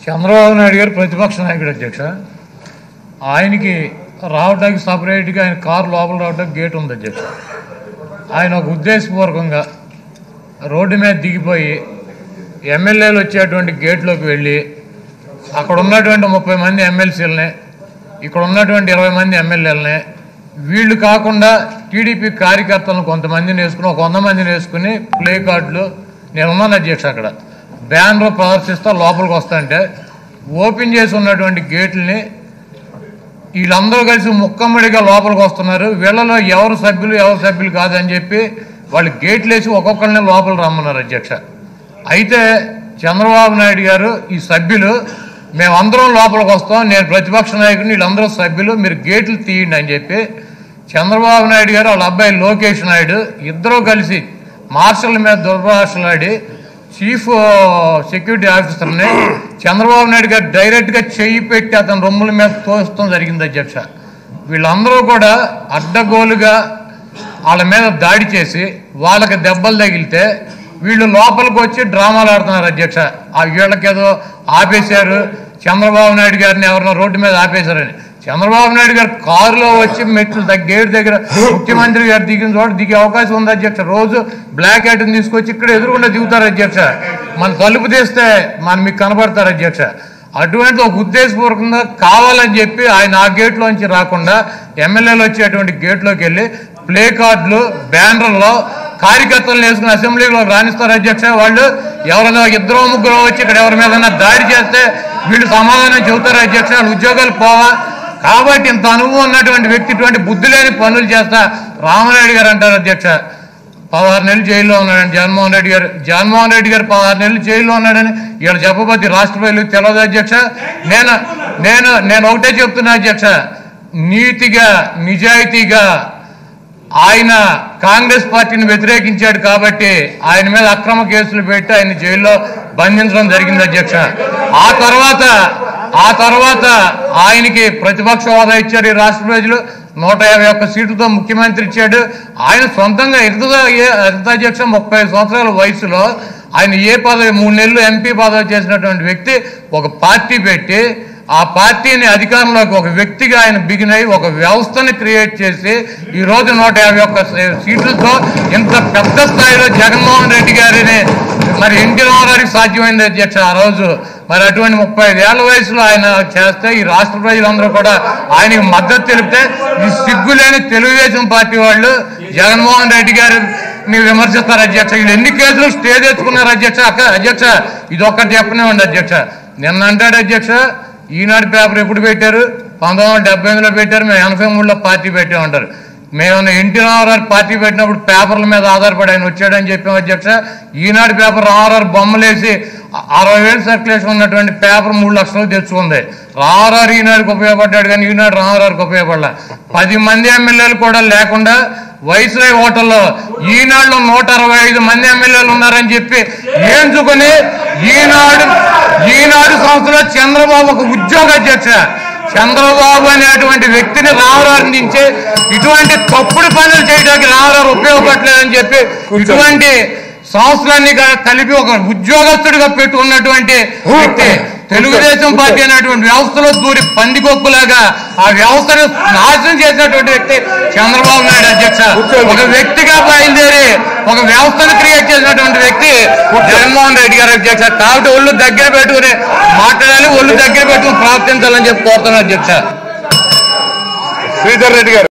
చంద్రబాబు నాయుడు గారు ప్రతిపక్ష నాయకుడు అధ్యక్ష ఆయనకి రావడానికి సపరేట్గా ఆయన కారు లోపల రావడానికి గేట్ ఉంది అధ్యక్ష ఆయన ఒక ఉద్దేశపూర్వకంగా రోడ్డు మీద దిగిపోయి ఎమ్మెల్యేలు వచ్చేటువంటి గేట్లోకి వెళ్ళి అక్కడ ఉన్నటువంటి ముప్పై మంది ఎమ్మెల్సీలని ఇక్కడ ఉన్నటువంటి ఇరవై మంది ఎమ్మెల్యేలని వీళ్ళు కాకుండా టీడీపీ కార్యకర్తలను కొంతమందిని వేసుకుని ఒక వంద మందిని వేసుకుని ప్లే కార్డులు నేను ఉన్నాను అధ్యక్ష అక్కడ బ్యానర్ ప్రదర్శిస్తా లోపలికి వస్తుంటే ఓపెన్ చేసి ఉన్నటువంటి గేట్లని వీళ్ళందరూ కలిసి ముక్కమ్మడిగా లోపలికి వస్తున్నారు వీళ్ళలో ఎవరు సభ్యులు ఎవరు సభ్యులు కాదని చెప్పి వాళ్ళు గేట్లు వేసి ఒక్కొక్కరిని లోపల రమ్మన్నారు అధ్యక్ష అయితే చంద్రబాబు నాయుడు గారు ఈ సభ్యులు మేమందరం లోపలికి వస్తాం నేను ప్రతిపక్ష నాయకుడిని వీళ్ళందరూ సభ్యులు మీరు గేట్లు తీయండి అని చెప్పి చంద్రబాబు నాయుడు గారు వాళ్ళ అబ్బాయి లోకేష్ నాయుడు ఇద్దరూ కలిసి మార్షల్ మీద దుర్భాషలాడి చీఫ్ సెక్యూరిటీ ఆఫీసర్ని చంద్రబాబు నాయుడు గారు డైరెక్ట్గా చెయ్యి పెట్టి అతని రొమ్ముల మీద తోస్తాం జరిగింది అధ్యక్ష వీళ్ళందరూ కూడా అడ్డగోలుగా వాళ్ళ మీద దాడి చేసి వాళ్ళకి దెబ్బలు తగిలితే వీళ్ళు లోపలికి వచ్చి డ్రామాలు ఆడుతున్నారు అధ్యక్ష ఆ వీళ్ళకేదో ఆపేశారు చంద్రబాబు నాయుడు గారిని ఎవరినో రోడ్డు మీద ఆపేశారని చంద్రబాబు నాయుడు గారు కారులో వచ్చి మెట్లు దగ్గ- గేట్ దగ్గర ముఖ్యమంత్రి గారు దిగిన చోట దిగే అవకాశం ఉంది అధ్యక్ష రోజు బ్లాక్ హ్యాట్ని తీసుకొచ్చి ఇక్కడ ఎదురుకుండా దిగుతారు అధ్యక్ష మన తలుపు తీస్తే మన మీకు కనబడతారు అధ్యక్ష అటువంటి ఒక ఉద్దేశపూర్వకంగా కావాలని చెప్పి ఆయన ఆ గేట్లోంచి రాకుండా ఎమ్మెల్యేలు వచ్చేటువంటి గేట్లోకి వెళ్ళి ప్లే కార్డులు బ్యానర్లో కార్యకర్తలు వేసుకుని అసెంబ్లీలో రాణిస్తారు అధ్యక్ష వాళ్ళు ఎవరైనా ఇద్దరు ముగ్గురు వచ్చి ఇక్కడ ఎవరి మీద దాడి చేస్తే వీళ్ళు సమాధానం చెబుతారు అధ్యక్ష వాళ్ళ ఉద్యోగాలు పోవా కాబట్టి ఇంత అనుభవం ఉన్నటువంటి వ్యక్తి ఇటువంటి బుద్ధి లేని పనులు చేస్తా రామనాయుడు గారు అంటారు అధ్యక్ష పదహారు నెలలు జైల్లో ఉన్నాడని జగన్మోహన్ రెడ్డి గారు జగన్మోహన్ రెడ్డి గారు పదహారు నెలలు జైల్లో ఉన్నాడని ఇక్కడ చెప్పబోతే రాష్ట్ర ప్రజలకు తెలియదు అధ్యక్ష నేను నేను నేను ఒకటే చెప్తున్నా అధ్యక్ష నీతిగా నిజాయితీగా ఆయన కాంగ్రెస్ పార్టీని వ్యతిరేకించాడు కాబట్టి ఆయన మీద అక్రమ కేసులు పెట్టి ఆయన జైల్లో బంధించడం జరిగింది అధ్యక్ష ఆ తర్వాత ఆ తర్వాత ఆయనకి ప్రతిపక్ష హోదా ఇచ్చారు ఈ రాష్ట్ర ప్రజలు నూట యాభై ఒక్క సీటుతో ముఖ్యమంత్రి ఇచ్చాడు ఆయన సొంతంగా ఎంత ఎంత అధ్యక్ష ముప్పై సంవత్సరాల వయసులో ఆయన ఏ పదవి మూడు నెలలు ఎంపీ పదవి చేసినటువంటి వ్యక్తి ఒక పార్టీ పెట్టి ఆ పార్టీని అధికారంలోకి ఒక వ్యక్తిగా ఆయన బిగిన్ అయి ఒక వ్యవస్థని క్రియేట్ చేసి ఈ రోజు నూట యాభై ఒక్క సీట్లతో ఇంత పెద్ద స్థాయిలో జగన్మోహన్ రెడ్డి గారిని మరి ఎన్టీ రామారావుకి సాధ్యమైంది అధ్యక్ష ఆ రోజు మరి అటువంటి ముప్పై ఐదేళ్ల వయసులో ఆయన చేస్తే ఈ రాష్ట్ర ప్రజలందరూ కూడా ఆయనకి మద్దతు తెలిపితే ఈ సిగ్గులేని తెలుగుదేశం పార్టీ వాళ్ళు జగన్మోహన్ రెడ్డి గారు ని విమర్శిస్తారు అధ్యక్ష వీళ్ళు ఎన్ని కేసులు స్టే తెచ్చుకున్నారు అధ్యక్ష అక్క అధ్యక్ష ఇది ఒక్కటి చెప్పనివ్వండి అధ్యక్ష నిన్న అంటాడు అధ్యక్ష ఈనాడు పేపర్ ఎప్పుడు పెట్టారు పంతొమ్మిది వందల డెబ్బై ఎనిమిదిలో పెట్టారు మేము ఎనభై మూడులో పార్టీ పెట్టామంటారు మేము ఎన్టీ రామారావు పార్టీ పెట్టినప్పుడు పేపర్ల మీద ఆధారపడి ఆయన వచ్చాడని చెప్పాం అధ్యక్ష ఈనాడు పేపర్ రామారావు బొమ్మలేసి అరవై వేలు సర్క్యులేషన్ ఉన్నటువంటి పేపర్ మూడు లక్షలు తెచ్చుకుంది రామారావు ఈనాడుకి ఉపయోగపడ్డాడు కానీ ఈనాడు రామారావుకి ఉపయోగపడలే పది మంది ఎమ్మెల్యేలు కూడా లేకుండా వైస్రాయ్ హోటల్లో ఈనాడులో నూట అరవై ఐదు మంది ఎమ్మెల్యేలు ఉన్నారని చెప్పి ఏంచుకొని ఈనాడు ఈనాడు సంస్థలో చంద్రబాబు ఒక ఉద్యోగ అధ్యక్ష చంద్రబాబు అనేటువంటి వ్యక్తిని రామరావు నుంచి ఇటువంటి తప్పుడు పనులు చేయడానికి రామరావు ఉపయోగపడలేదని చెప్పి ఇటువంటి సంస్థలన్నీ క- కలిపి ఒక ఉద్యోగస్తుడిగా పెట్టుకున్నటువంటి వ్యక్తి తెలుగుదేశం పార్టీ అనేటువంటి వ్యవస్థలో దూరి పందికొక్కులాగా ఆ వ్యవస్థను నాశనం చేసినటువంటి వ్యక్తి చంద్రబాబు నాయుడు అధ్యక్ష ఒక వ్యక్తిగా బయలుదేరి ఒక వ్యవస్థను క్రియేట్ చేసినటువంటి వ్యక్తి జగన్మోహన్ రెడ్డి గారు అధ్యక్ష కాబట్టి ఒళ్ళు దగ్గర పెట్టుకుని మాట్లాడాలి ఒళ్ళు దగ్గర పెట్టుకుని ప్రవర్తించాలని చెప్పి కోరుతున్నాను అధ్యక్ష శ్రీధర్ రెడ్డి గారు